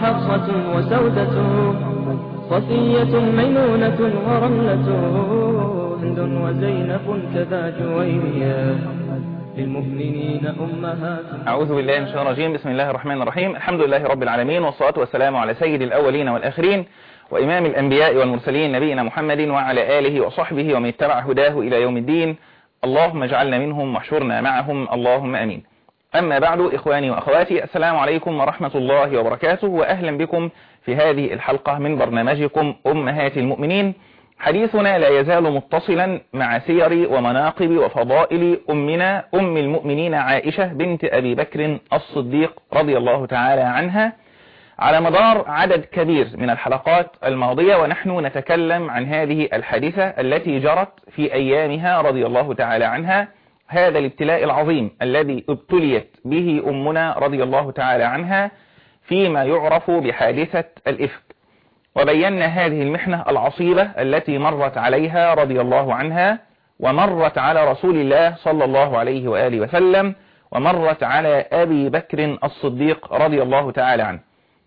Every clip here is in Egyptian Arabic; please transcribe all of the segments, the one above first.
وحفصة وسودة صفية ميمونة ورملة هند وزينب كذا جويريا للمؤمنين أمهات أعوذ بالله من الشيطان الرجيم بسم الله الرحمن الرحيم الحمد لله رب العالمين والصلاة والسلام على سيد الأولين والآخرين وإمام الأنبياء والمرسلين نبينا محمد وعلى آله وصحبه ومن اتبع هداه إلى يوم الدين اللهم اجعلنا منهم واحشرنا معهم اللهم أمين أما بعد إخواني وأخواتي السلام عليكم ورحمة الله وبركاته وأهلا بكم في هذه الحلقة من برنامجكم أمهات المؤمنين حديثنا لا يزال متصلا مع سير ومناقب وفضائل أمنا أم المؤمنين عائشة بنت أبي بكر الصديق رضي الله تعالى عنها على مدار عدد كبير من الحلقات الماضية ونحن نتكلم عن هذه الحادثة التي جرت في أيامها رضي الله تعالى عنها هذا الابتلاء العظيم الذي ابتليت به أمنا رضي الله تعالى عنها فيما يعرف بحادثة الإفك وبينا هذه المحنة العصيبة التي مرت عليها رضي الله عنها ومرت على رسول الله صلى الله عليه وآله وسلم ومرت على أبي بكر الصديق رضي الله تعالى عنه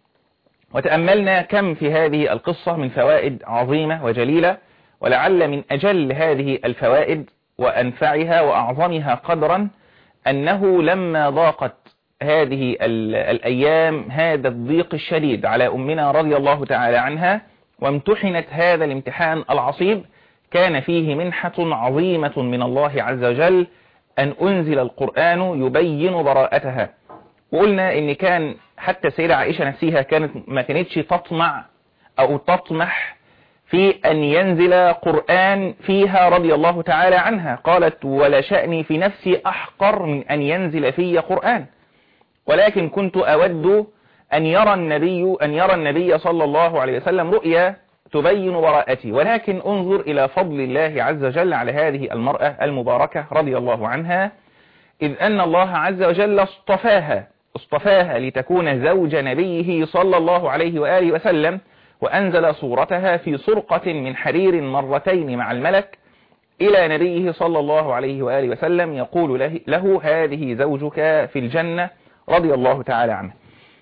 وتأملنا كم في هذه القصة من فوائد عظيمة وجليلة ولعل من أجل هذه الفوائد وأنفعها وأعظمها قدرا أنه لما ضاقت هذه الأيام هذا الضيق الشديد على أمنا رضي الله تعالى عنها وامتحنت هذا الامتحان العصيب كان فيه منحة عظيمة من الله عز وجل أن أنزل القرآن يبين براءتها وقلنا إن كان حتى سيدة عائشة نفسها كانت ما كانتش تطمع أو تطمح في أن ينزل قرآن فيها رضي الله تعالى عنها قالت ولا شأني في نفسي أحقر من أن ينزل في قرآن ولكن كنت أود أن يرى النبي أن يرى النبي صلى الله عليه وسلم رؤيا تبين براءتي ولكن انظر إلى فضل الله عز وجل على هذه المرأة المباركة رضي الله عنها إذ أن الله عز وجل اصطفاها اصطفاها لتكون زوج نبيه صلى الله عليه وآله وسلم وأنزل صورتها في سرقة من حرير مرتين مع الملك إلى نبيه صلى الله عليه وآله وسلم يقول له, له هذه زوجك في الجنة رضي الله تعالى عنه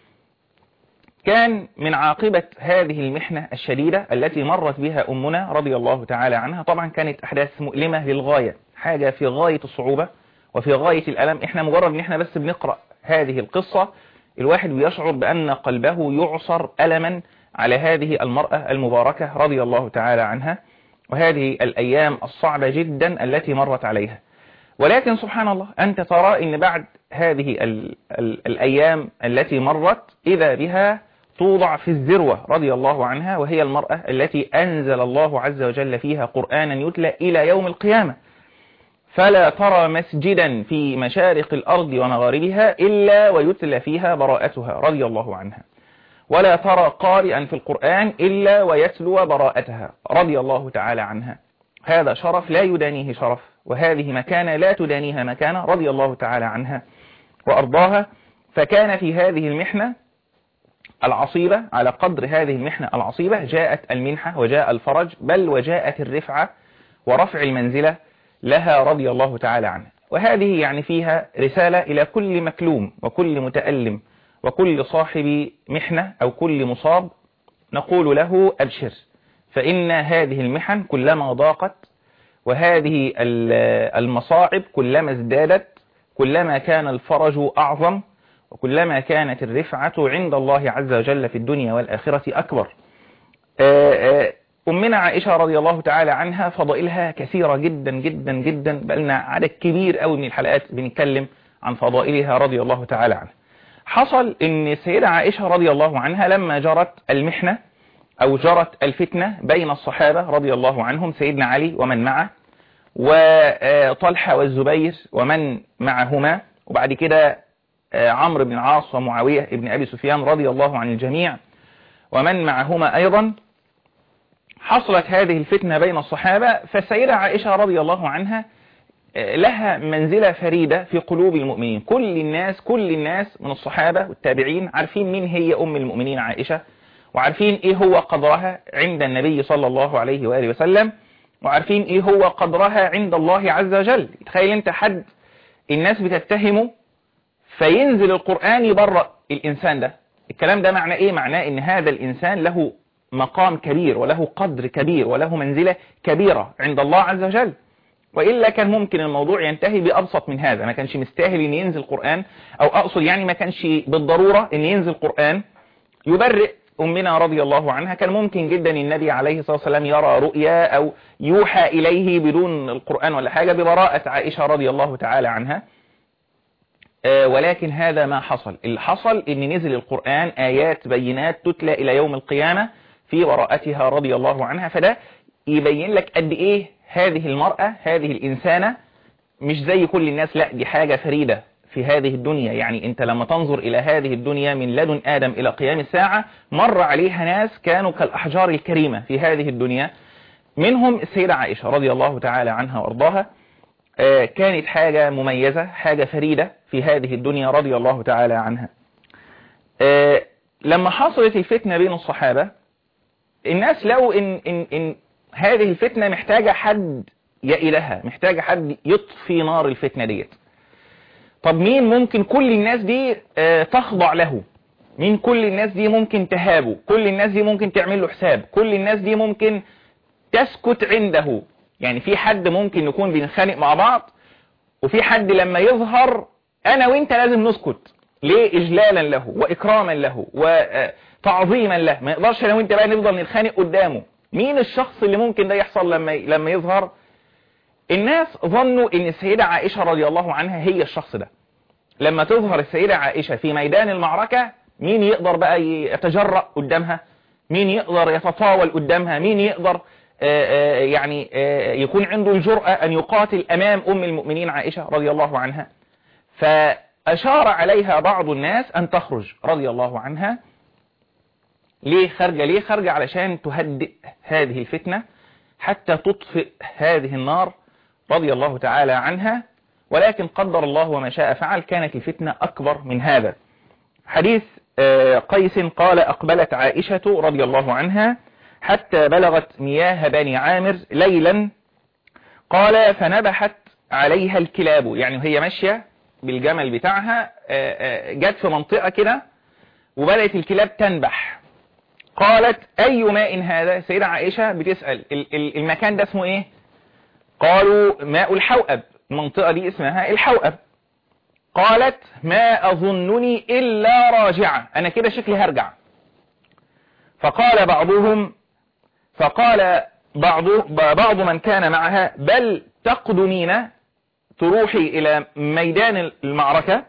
كان من عاقبة هذه المحنة الشديدة التي مرت بها أمنا رضي الله تعالى عنها طبعا كانت أحداث مؤلمة للغاية حاجة في غاية الصعوبة وفي غاية الألم احنا مجرد ان احنا بس بنقرأ هذه القصة الواحد بيشعر بأن قلبه يعصر ألما على هذه المرأة المباركة رضي الله تعالى عنها وهذه الأيام الصعبة جدا التي مرت عليها ولكن سبحان الله أنت ترى أن بعد هذه ال ال الأيام التي مرت إذا بها توضع في الذروة رضي الله عنها وهي المرأة التي أنزل الله عز وجل فيها قرآنا يتلى إلى يوم القيامة فلا ترى مسجدا في مشارق الأرض ومغاربها إلا ويتلى فيها براءتها رضي الله عنها ولا ترى قارئا في القرآن إلا ويتلو براءتها رضي الله تعالى عنها هذا شرف لا يدانيه شرف وهذه مكانة لا تدانيها مكانة رضي الله تعالى عنها وأرضاها فكان في هذه المحنة العصيبة على قدر هذه المحنة العصيبة جاءت المنحة وجاء الفرج بل وجاءت الرفعة ورفع المنزلة لها رضي الله تعالى عنها وهذه يعني فيها رسالة إلى كل مكلوم وكل متألم وكل صاحب محنة أو كل مصاب نقول له أبشر فإن هذه المحن كلما ضاقت وهذه المصاعب كلما ازدادت كلما كان الفرج أعظم وكلما كانت الرفعة عند الله عز وجل في الدنيا والآخرة أكبر أمنا عائشة رضي الله تعالى عنها فضائلها كثيرة جدا جدا جدا بلنا عدد كبير قوي من الحلقات بنتكلم عن فضائلها رضي الله تعالى عنها حصل ان السيدة عائشة رضي الله عنها لما جرت المحنة او جرت الفتنة بين الصحابة رضي الله عنهم سيدنا علي ومن معه وطلحة والزبير ومن معهما وبعد كده عمرو بن العاص ومعاوية ابن أبي سفيان رضي الله عن الجميع ومن معهما أيضا حصلت هذه الفتنة بين الصحابة فالسيدة عائشة رضي الله عنها لها منزلة فريدة في قلوب المؤمنين كل الناس كل الناس من الصحابة والتابعين عارفين مين هي أم المؤمنين عائشة وعارفين إيه هو قدرها عند النبي صلى الله عليه وآله وسلم وعارفين إيه هو قدرها عند الله عز وجل تخيل أنت حد الناس بتتهمه فينزل القرآن يبرأ الإنسان ده الكلام ده معناه ايه معناه ان هذا الانسان له مقام كبير وله قدر كبير وله منزلة كبيرة عند الله عز وجل وإلا كان ممكن الموضوع ينتهي بأبسط من هذا ما كانش مستاهل ان ينزل قرآن او اقصد يعني ما كانش بالضرورة ان ينزل قرآن يبرئ أمنا رضي الله عنها كان ممكن جدا النبي عليه الصلاة والسلام يرى رؤيا أو يوحى إليه بدون القرآن ولا حاجة ببراءة عائشة رضي الله تعالى عنها ولكن هذا ما حصل اللي حصل ان نزل القرآن آيات بينات تتلى إلى يوم القيامة في براءتها رضي الله عنها فده يبين لك قد إيه هذه المرأة هذه الإنسانة مش زي كل الناس لا دي حاجة فريدة في هذه الدنيا يعني انت لما تنظر الى هذه الدنيا من لدن ادم الى قيام الساعة مر عليها ناس كانوا كالاحجار الكريمة في هذه الدنيا منهم السيدة عائشة رضي الله تعالى عنها وارضاها كانت حاجة مميزة حاجة فريدة في هذه الدنيا رضي الله تعالى عنها لما حصلت الفتنة بين الصحابة الناس لو إن, إن, إن هذه الفتنة محتاجة حد يئلها محتاجة حد يطفي نار الفتنة ديت طب مين ممكن كل الناس دي تخضع له مين كل الناس دي ممكن تهابه كل الناس دي ممكن تعمل له حساب كل الناس دي ممكن تسكت عنده يعني في حد ممكن نكون بنخانق مع بعض وفي حد لما يظهر انا وانت لازم نسكت ليه اجلالا له واكراما له وتعظيما له ما يقدرش انا وانت بقى نفضل نتخانق قدامه مين الشخص اللي ممكن ده يحصل لما لما يظهر الناس ظنوا ان السيدة عائشة رضي الله عنها هي الشخص ده لما تظهر السيدة عائشة في ميدان المعركة مين يقدر بقى يتجرأ قدامها مين يقدر يتطاول قدامها مين يقدر يعني يكون عنده الجرأة أن يقاتل أمام أم المؤمنين عائشة رضي الله عنها فأشار عليها بعض الناس أن تخرج رضي الله عنها ليه خارجة ليه خارجة علشان تهدئ هذه الفتنة حتى تطفئ هذه النار رضي الله تعالى عنها ولكن قدر الله وما شاء فعل كانت الفتنة أكبر من هذا حديث قيس قال أقبلت عائشة رضي الله عنها حتى بلغت مياه بني عامر ليلا قال فنبحت عليها الكلاب يعني هي ماشية بالجمل بتاعها جت في منطقة كده وبدأت الكلاب تنبح قالت أي ماء هذا سيدة عائشة بتسأل المكان ده اسمه ايه قالوا ماء الحوأب المنطقة دي اسمها الحوأب قالت ما أظنني إلا راجعة أنا كده شكلي هرجع فقال بعضهم فقال بعض بعض من كان معها بل تقدمين تروحي إلى ميدان المعركة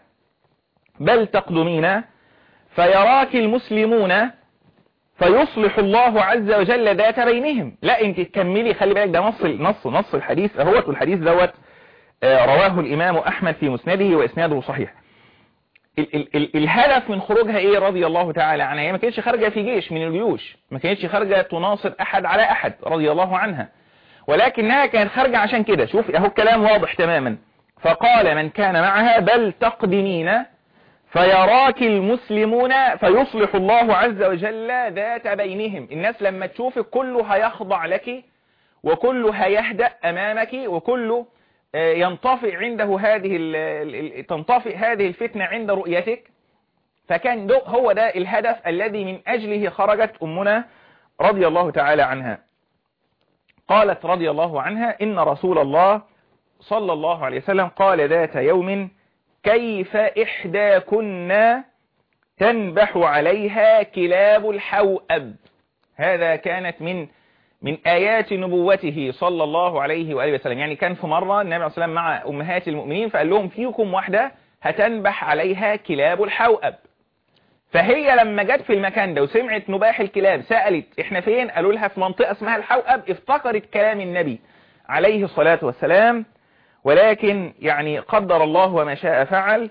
بل تقدمين فيراك المسلمون فيصلح الله عز وجل ذات بينهم لا انت تكملي خلي بالك ده نص نص نص الحديث اهوت والحديث دوت رواه الامام احمد في مسنده واسناده صحيح ال ال ال الهدف من خروجها ايه رضي الله تعالى عنها هي ما كانتش خارجه في جيش من الجيوش ما كانتش خارجه تناصر احد على احد رضي الله عنها ولكنها كانت خارجه عشان كده شوف اهو الكلام واضح تماما فقال من كان معها بل تقدمين فيراك المسلمون فيصلح الله عز وجل ذات بينهم الناس لما تشوفك كله هيخضع لك وكله هيهدأ أمامك وكله ينطفئ عنده هذه تنطفئ هذه الفتنة عند رؤيتك فكان ده هو ده الهدف الذي من أجله خرجت أمنا رضي الله تعالى عنها قالت رضي الله عنها إن رسول الله صلى الله عليه وسلم قال ذات يوم كيف إحداكن تنبح عليها كلاب الحوأب هذا كانت من من آيات نبوته صلى الله عليه وآله وسلم يعني كان في مرة النبي عليه الصلاة والسلام مع أمهات المؤمنين فقال لهم فيكم واحدة هتنبح عليها كلاب الحوأب فهي لما جت في المكان ده وسمعت نباح الكلاب سألت احنا فين قالوا لها في منطقة اسمها الحوأب افتكرت كلام النبي عليه الصلاة والسلام ولكن يعني قدر الله وما شاء فعل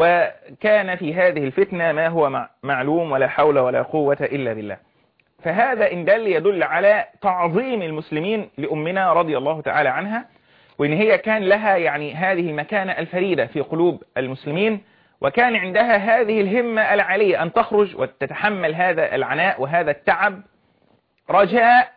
وكان في هذه الفتنة ما هو معلوم ولا حول ولا قوة إلا بالله فهذا إن دل يدل على تعظيم المسلمين لأمنا رضي الله تعالى عنها وإن هي كان لها يعني هذه المكانة الفريدة في قلوب المسلمين وكان عندها هذه الهمة العالية أن تخرج وتتحمل هذا العناء وهذا التعب رجاء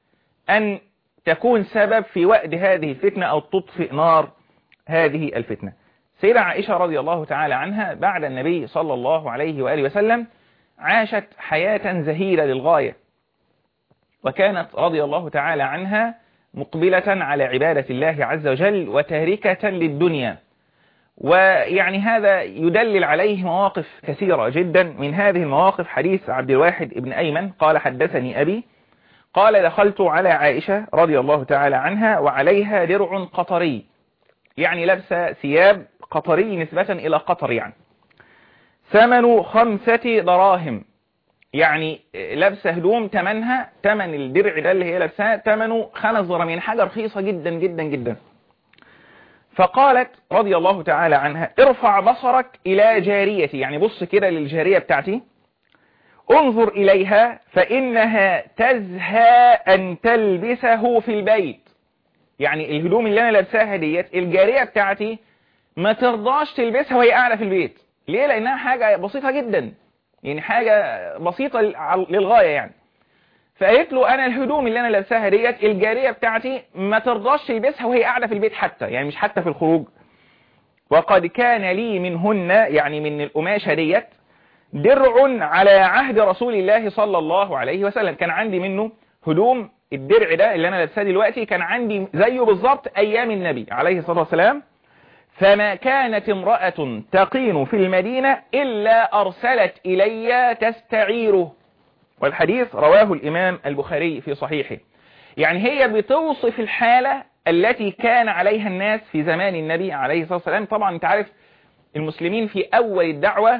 أن تكون سبب في وقت هذه الفتنة أو تطفئ نار هذه الفتنة سيدة عائشة رضي الله تعالى عنها بعد النبي صلى الله عليه وآله وسلم عاشت حياة زهيرة للغاية وكانت رضي الله تعالى عنها مقبلة على عبادة الله عز وجل وتاركة للدنيا ويعني هذا يدلل عليه مواقف كثيرة جدا من هذه المواقف حديث عبد الواحد ابن أيمن قال حدثني أبي قال دخلت على عائشة رضي الله تعالى عنها وعليها درع قطري يعني لبس ثياب قطري نسبة إلى قطر يعني ثمن خمسة دراهم يعني لبس هدوم تمنها تمن الدرع ده اللي هي لابساه تمنه خمس دراهم يعني حاجة رخيصة جدا جدا جدا فقالت رضي الله تعالى عنها ارفع بصرك إلى جاريتي يعني بص كده للجارية بتاعتي انظر إليها فإنها تزهى أن تلبسه في البيت يعني الهدوم اللي أنا لابساها ديت الجارية بتاعتي ما ترضاش تلبسها وهي قاعدة في البيت ليه لأنها حاجة بسيطة جدا يعني حاجة بسيطة للغاية يعني فقالت له انا الهدوم اللي انا لابساها ديت الجاريه بتاعتي ما ترضاش تلبسها وهي قاعده في البيت حتى يعني مش حتى في الخروج وقد كان لي منهن يعني من القماشه ديت درع على عهد رسول الله صلى الله عليه وسلم كان عندي منه هدوم الدرع ده اللي انا لابساه دلوقتي كان عندي زيه بالظبط ايام النبي عليه الصلاه والسلام فما كانت امرأة تقين في المدينة إلا أرسلت إلي تستعيره والحديث رواه الإمام البخاري في صحيحه يعني هي بتوصف الحالة التي كان عليها الناس في زمان النبي عليه الصلاة والسلام طبعا انت عارف المسلمين في أول الدعوة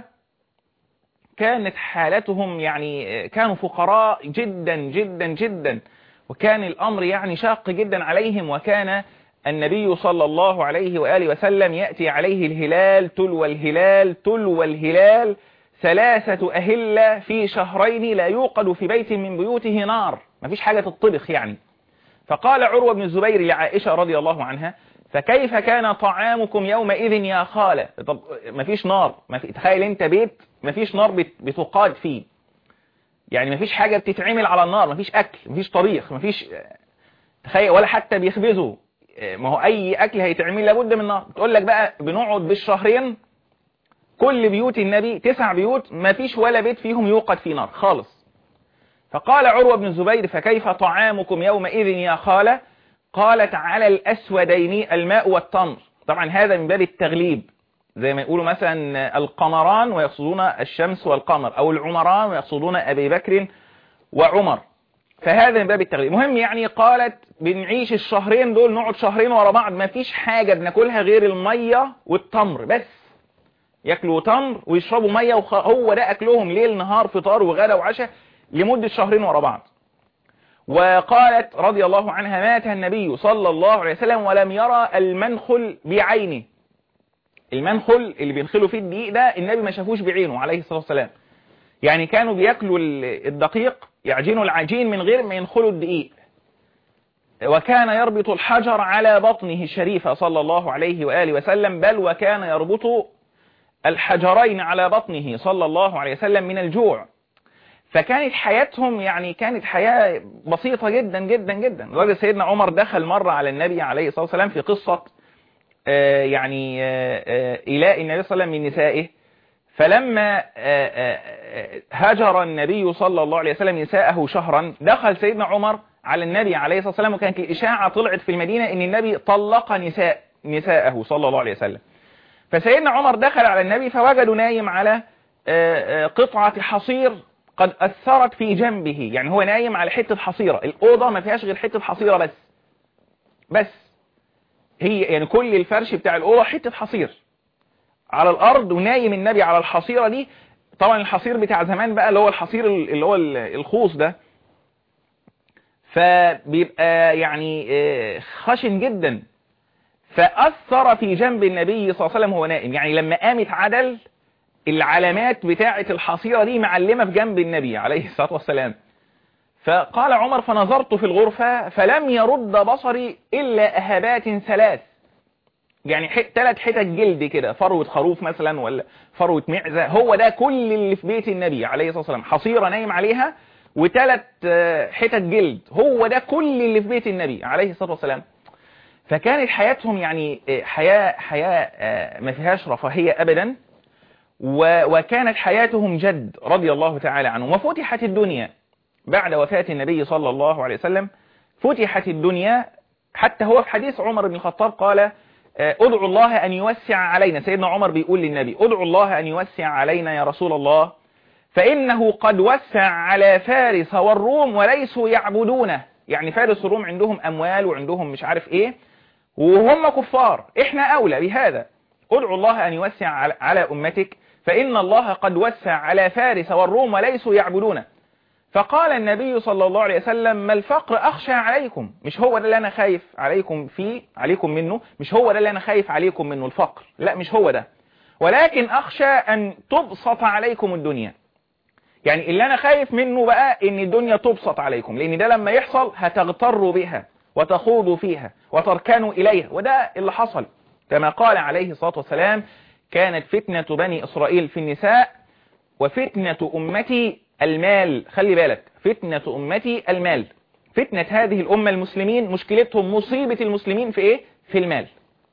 كانت حالتهم يعني كانوا فقراء جدا جدا جدا وكان الأمر يعني شاق جدا عليهم وكان النبي صلى الله عليه وآله وسلم يأتي عليه الهلال تلو الهلال تلو الهلال ثلاثة أهلة في شهرين لا يوقد في بيت من بيوته نار مفيش حاجة تطبخ يعني فقال عروة بن الزبير لعائشة رضي الله عنها فكيف كان طعامكم يومئذ يا خالة طب مفيش نار مفي... تخيل انت بيت مفيش نار بت... بتقاد فيه يعني مفيش حاجة بتتعمل على النار مفيش أكل مفيش طبيخ مفيش تخيل ولا حتى بيخبزوا ما هو أي أكل هيتعمل لابد من نار تقول لك بقى بنقعد بالشهرين كل بيوت النبي تسع بيوت ما فيش ولا بيت فيهم يوقد في نار خالص فقال عروة بن الزبير فكيف طعامكم يومئذ يا خالة قالت على الأسودين الماء والتمر طبعا هذا من باب التغليب زي ما يقولوا مثلا القمران ويقصدون الشمس والقمر أو العمران ويقصدون أبي بكر وعمر فهذا من باب التغليب مهم يعني قالت بنعيش الشهرين دول نقعد شهرين ورا بعض ما فيش حاجة بناكلها غير المية والتمر بس ياكلوا تمر ويشربوا ميه وهو ده اكلهم ليل نهار فطار وغدا وعشاء لمده شهرين ورا بعض وقالت رضي الله عنها مات النبي صلى الله عليه وسلم ولم يرى المنخل بعينه المنخل اللي بينخلوا فيه الدقيق ده النبي ما شافوش بعينه عليه الصلاه والسلام يعني كانوا بياكلوا الدقيق يعجنوا العجين من غير ما ينخلوا الدقيق وكان يربط الحجر على بطنه الشريفة صلى الله عليه وآله وسلم بل وكان يربط الحجرين على بطنه صلى الله عليه وسلم من الجوع فكانت حياتهم يعني كانت حياة بسيطة جدا جدا جدا لدرجة سيدنا عمر دخل مرة على النبي عليه الصلاة والسلام في قصة آه يعني آه إلاء النبي صلى الله عليه وسلم من نسائه فلما آه هجر النبي صلى الله عليه وسلم نساءه شهرا دخل سيدنا عمر على النبي عليه الصلاة والسلام وكانت الإشاعة طلعت في المدينة أن النبي طلق نساء نساءه صلى الله عليه وسلم فسيدنا عمر دخل على النبي فوجدوا نايم على قطعة حصير قد أثرت في جنبه يعني هو نايم على حتة حصيرة الأوضة ما فيهاش غير حتة حصيرة بس بس هي يعني كل الفرش بتاع الأوضة حتة حصير على الأرض ونايم النبي على الحصيرة دي طبعا الحصير بتاع زمان بقى اللي هو الحصير اللي هو الخوص ده فبيبقى يعني خشن جدا فأثر في جنب النبي صلى الله عليه وسلم وهو نائم يعني لما قامت عدل العلامات بتاعة الحصيرة دي معلمة في جنب النبي عليه الصلاة والسلام فقال عمر فنظرت في الغرفة فلم يرد بصري إلا أهبات ثلاث يعني ثلاث حتت جلد كده فروة خروف مثلا ولا فروة معزة هو ده كل اللي في بيت النبي عليه الصلاة والسلام حصيرة نايم عليها وثلاث حتت جلد هو ده كل اللي في بيت النبي عليه الصلاة والسلام فكانت حياتهم يعني حياة حياة ما فيهاش رفاهية أبدا وكانت حياتهم جد رضي الله تعالى عنهم وفتحت الدنيا بعد وفاة النبي صلى الله عليه وسلم فتحت الدنيا حتى هو في حديث عمر بن الخطاب قال ادعو الله أن يوسع علينا سيدنا عمر بيقول للنبي ادعو الله أن يوسع علينا يا رسول الله فإنه قد وسع على فارس والروم وليسوا يعبدونه يعني فارس والروم عندهم أموال وعندهم مش عارف إيه وهم كفار إحنا أولى بهذا ادعو الله أن يوسع على أمتك فإن الله قد وسع على فارس والروم وليسوا يعبدونه فقال النبي صلى الله عليه وسلم ما الفقر أخشى عليكم مش هو ده اللي أنا خايف عليكم فيه عليكم منه مش هو ده اللي أنا خايف عليكم منه الفقر لا مش هو ده ولكن أخشى أن تبسط عليكم الدنيا يعني اللي أنا خايف منه بقى إن الدنيا تبسط عليكم لأن ده لما يحصل هتغتروا بها وتخوضوا فيها وتركنوا إليها وده اللي حصل كما قال عليه الصلاة والسلام كانت فتنة بني إسرائيل في النساء وفتنة أمتي المال خلي بالك فتنة أمتي المال فتنة هذه الأمة المسلمين مشكلتهم مصيبة المسلمين في إيه؟ في المال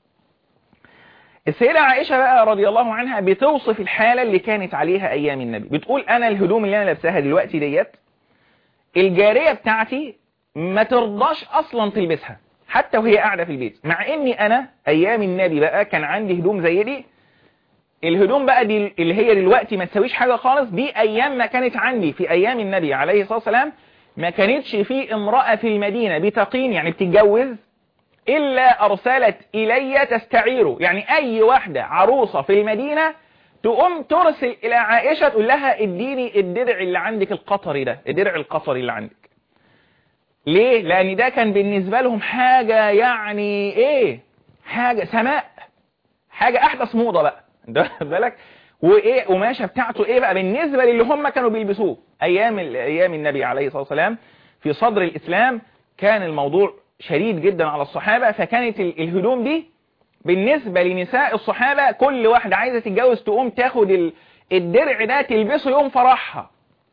السيدة عائشة بقى رضي الله عنها بتوصف الحالة اللي كانت عليها أيام النبي بتقول أنا الهدوم اللي أنا لابساها دلوقتي ديت الجارية بتاعتي ما ترضاش أصلا تلبسها حتى وهي قاعدة في البيت مع إني أنا أيام النبي بقى كان عندي هدوم زي دي الهدوم بقى دي اللي هي دلوقتي ما تسويش حاجة خالص دي أيام ما كانت عندي في أيام النبي عليه الصلاة والسلام ما كانتش في امرأة في المدينة بتقين يعني بتتجوز إلا أرسلت إلي تستعيره يعني أي واحدة عروسة في المدينة تقوم ترسل إلى عائشة تقول لها اديني الدرع اللي عندك القطري ده الدرع القطري اللي عندك ليه؟ لأن ده كان بالنسبة لهم حاجة يعني إيه؟ حاجة سماء حاجة أحدث موضة بقى ده بالك وايه قماشه بتاعته ايه بقى بالنسبه للي هم كانوا بيلبسوه ايام ايام النبي عليه الصلاه والسلام في صدر الاسلام كان الموضوع شديد جدا على الصحابه فكانت الهدوم دي بالنسبه لنساء الصحابه كل واحده عايزه تتجوز تقوم تاخد الدرع ده تلبسه يوم فرحها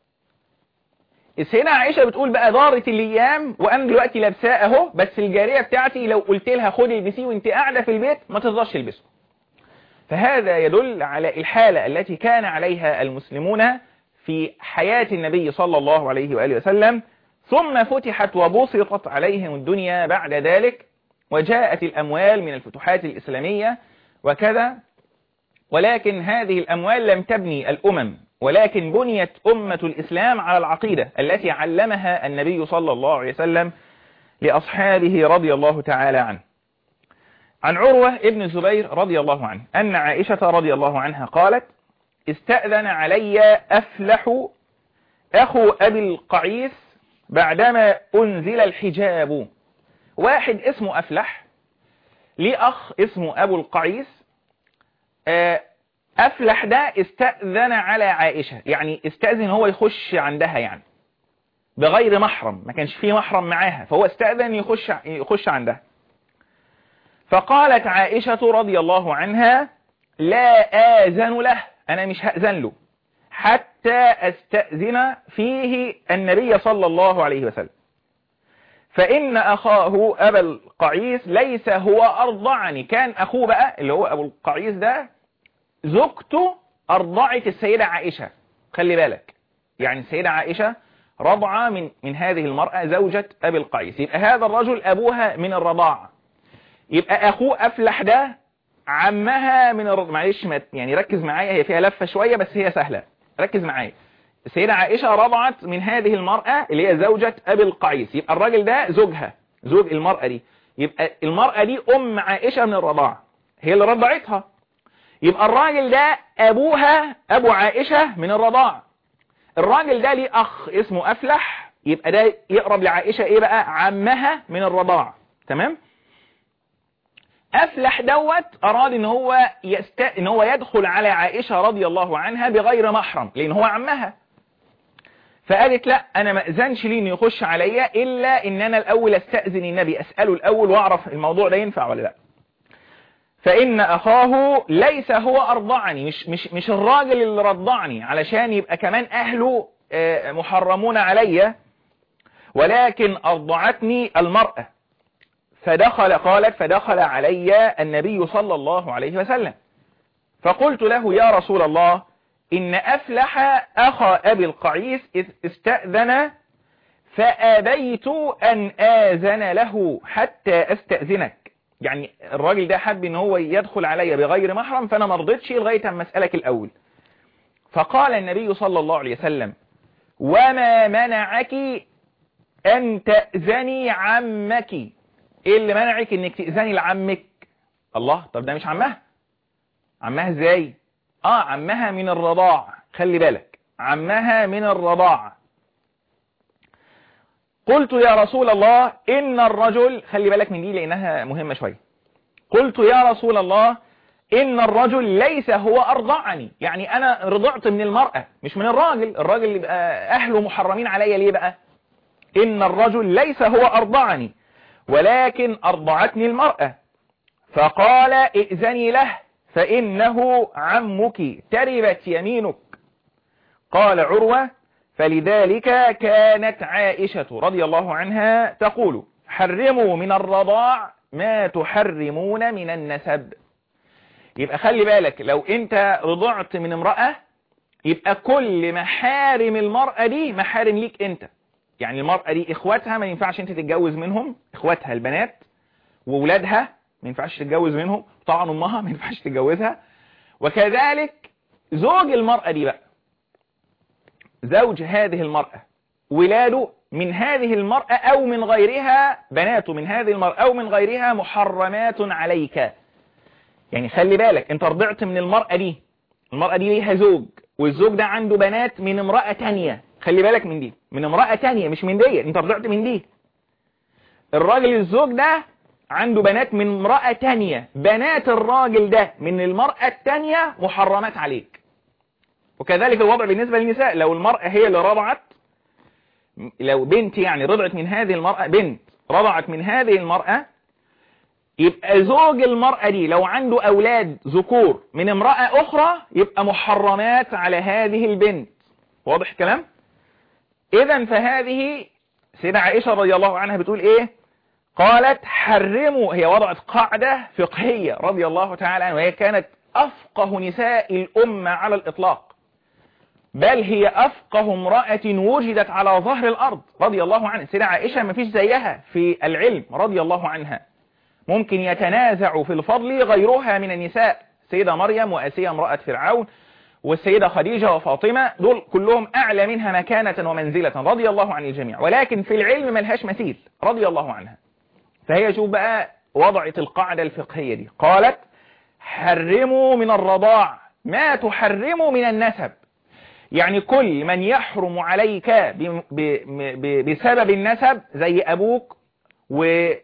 السيدة عائشة بتقول بقى دارت الأيام وأنا دلوقتي لابساه أهو بس الجارية بتاعتي لو قلت لها خدي البسيه وأنت قاعدة في البيت ما ترضاش تلبسه فهذا يدل على الحالة التي كان عليها المسلمون في حياة النبي صلى الله عليه وآله وسلم ثم فتحت وبسطت عليهم الدنيا بعد ذلك وجاءت الأموال من الفتوحات الإسلامية وكذا ولكن هذه الأموال لم تبني الأمم ولكن بنيت أمة الإسلام على العقيدة التي علمها النبي صلى الله عليه وسلم لأصحابه رضي الله تعالى عنه عن عروة ابن الزبير رضي الله عنه أن عائشة رضي الله عنها قالت استأذن علي أفلح أخو أبي القعيس بعدما أنزل الحجاب واحد اسمه أفلح ليه أخ اسمه أبو القعيس أفلح ده استأذن على عائشة يعني استأذن هو يخش عندها يعني بغير محرم ما كانش فيه محرم معاها فهو استأذن يخش يخش عندها فقالت عائشة رضي الله عنها لا آذن له أنا مش هأذن له حتى أستأذن فيه النبي صلى الله عليه وسلم فإن أخاه أبا القعيس ليس هو أرضعني كان أخوه بقى اللي هو أبو القعيس ده زوجته أرضعت السيدة عائشة خلي بالك يعني السيدة عائشة رضع من من هذه المرأة زوجة أبي القعيس يبقى هذا الرجل أبوها من الرضاعة يبقى أخوه أفلح ده عمها من الرضاعة معلش يعني ركز معايا هي فيها لفة شوية بس هي سهلة ركز معايا السيدة عائشة رضعت من هذه المرأة اللي هي زوجة أبي القعيس يبقى الراجل ده زوجها زوج المرأة دي يبقى المرأة دي أم عائشة من الرضاعة هي اللي رضعتها يبقى الراجل ده أبوها أبو عائشة من الرضاعة الراجل ده ليه أخ اسمه أفلح يبقى ده يقرب لعائشة إيه بقى عمها من الرضاعة تمام أفلح دوت أراد إن هو يست... إن هو يدخل على عائشة رضي الله عنها بغير محرم لأن هو عمها فقالت لا أنا ما أذنش لي إن يخش عليا إلا إن أنا الأول أستأذن النبي أسأله الأول وأعرف الموضوع ده ينفع ولا لا فإن أخاه ليس هو أرضعني مش, مش, مش الراجل اللي رضعني علشان يبقى كمان أهله محرمون علي ولكن أرضعتني المرأة فدخل قالت فدخل علي النبي صلى الله عليه وسلم فقلت له يا رسول الله إن أفلح أخا أبي القعيس إذ استأذن فأبيت أن آذن له حتى أستأذنك يعني الراجل ده حب ان هو يدخل عليا بغير محرم فانا ما رضيتش لغايه اما اسالك الاول فقال النبي صلى الله عليه وسلم وما منعك ان تاذني عمك ايه اللي منعك انك تاذني لعمك الله طب ده مش عمها عمها ازاي اه عمها من الرضاع خلي بالك عمها من الرضاع قلت يا رسول الله إن الرجل خلي بالك من دي لأنها مهمة شوية قلت يا رسول الله إن الرجل ليس هو أرضعني يعني أنا رضعت من المرأة مش من الراجل الراجل اللي بقى أهله محرمين عليا ليه بقى إن الرجل ليس هو أرضعني ولكن أرضعتني المرأة فقال ائذني له فإنه عمك تربت يمينك قال عروة فلذلك كانت عائشة رضي الله عنها تقول حرموا من الرضاع ما تحرمون من النسب يبقى خلي بالك لو انت رضعت من امرأة يبقى كل محارم المرأة دي محارم ليك انت يعني المرأة دي اخواتها ما ينفعش انت تتجوز منهم اخواتها البنات وولادها ما ينفعش تتجوز منهم طبعا امها ما ينفعش تتجوزها وكذلك زوج المرأة دي بقى زوج هذه المرأة ولاده من هذه المرأة أو من غيرها بناته من هذه المرأة أو من غيرها محرمات عليك يعني خلي بالك انت رضعت من المرأة دي المرأة دي ليها زوج والزوج ده عنده بنات من امرأة تانية خلي بالك من دي من امرأة تانية مش من دي انت رضعت من دي الراجل الزوج ده عنده بنات من امرأة تانية بنات الراجل ده من المرأة التانية محرمات عليك وكذلك الوضع بالنسبة للنساء لو المرأة هي اللي رضعت لو بنت يعني رضعت من هذه المرأة بنت رضعت من هذه المرأة يبقى زوج المرأة دي لو عنده أولاد ذكور من امرأة أخرى يبقى محرمات على هذه البنت واضح الكلام؟ إذا فهذه سيدة عائشة رضي الله عنها بتقول إيه؟ قالت حرموا هي وضعت قاعدة فقهية رضي الله تعالى عنها وهي كانت أفقه نساء الأمة على الإطلاق بل هي أفقه امرأة وجدت على ظهر الأرض رضي الله عنها سيدة عائشة ما فيش زيها في العلم رضي الله عنها ممكن يتنازع في الفضل غيرها من النساء سيدة مريم وأسية امرأة فرعون والسيدة خديجة وفاطمة دول كلهم أعلى منها مكانة ومنزلة رضي الله عن الجميع ولكن في العلم ملهاش مثيل رضي الله عنها فهي شوف بقى وضعت القاعدة الفقهية دي قالت حرموا من الرضاع ما تحرموا من النسب يعني كل من يحرم عليك بسبب النسب زي أبوك وأبو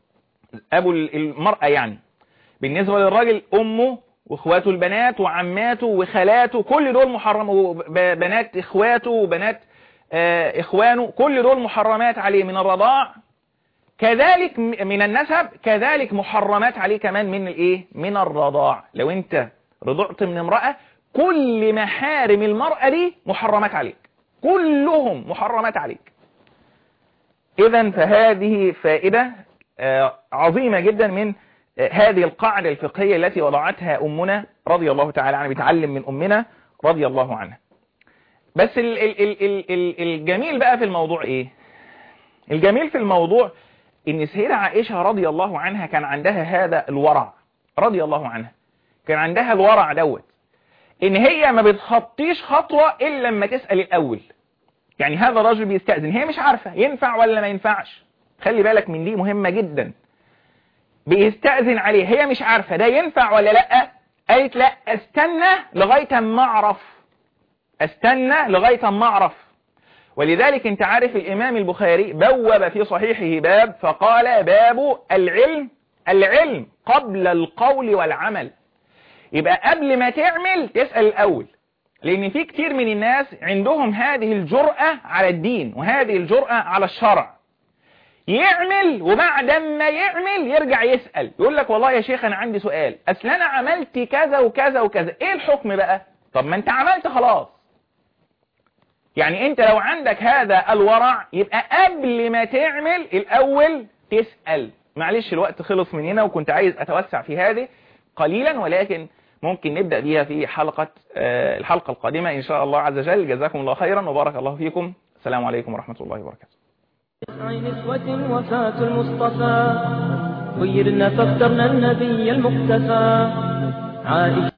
المرأة يعني بالنسبة للراجل أمه واخواته البنات وعماته وخالاته كل دول محرم وبنات اخواته وبنات اخوانه كل دول محرمات عليه من الرضاع كذلك من النسب كذلك محرمات عليه كمان من الايه من الرضاع لو انت رضعت من امرأة كل محارم المرأة دي محرمات عليك كلهم محرمات عليك اذا فهذه فائدة عظيمة جدا من هذه القاعدة الفقهية التي وضعتها أمنا رضي الله تعالى عنها بتعلم من أمنا رضي الله عنها بس ال ال ال ال ال الجميل بقى في الموضوع ايه الجميل في الموضوع ان سيدة عائشة رضي الله عنها كان عندها هذا الورع رضي الله عنها كان عندها الورع دوت ان هي ما بتخطيش خطوة الا لما تسأل الاول يعني هذا الرجل بيستأذن هي مش عارفة ينفع ولا ما ينفعش خلي بالك من دي مهمة جدا بيستأذن عليه هي مش عارفة ده ينفع ولا لا قالت لا استنى لغاية ما اعرف استنى لغاية ما اعرف ولذلك انت عارف الامام البخاري بوب في صحيحه باب فقال باب العلم العلم قبل القول والعمل يبقى قبل ما تعمل تسأل الاول لان في كتير من الناس عندهم هذه الجرأة على الدين وهذه الجرأة على الشرع يعمل وبعد ما يعمل يرجع يسأل يقول لك والله يا شيخ انا عندي سؤال اصل انا عملت كذا وكذا وكذا ايه الحكم بقى طب ما انت عملت خلاص يعني انت لو عندك هذا الورع يبقى قبل ما تعمل الاول تسأل معلش الوقت خلص مننا وكنت عايز اتوسع في هذه قليلا ولكن ممكن نبدأ بيها في حلقة آه، الحلقة القادمة إن شاء الله عز وجل جزاكم الله خيرا وبارك الله فيكم السلام عليكم ورحمة الله وبركاته تسع نسوة وفاة المصطفى خيرنا فاخترنا النبي المقتفى عائشة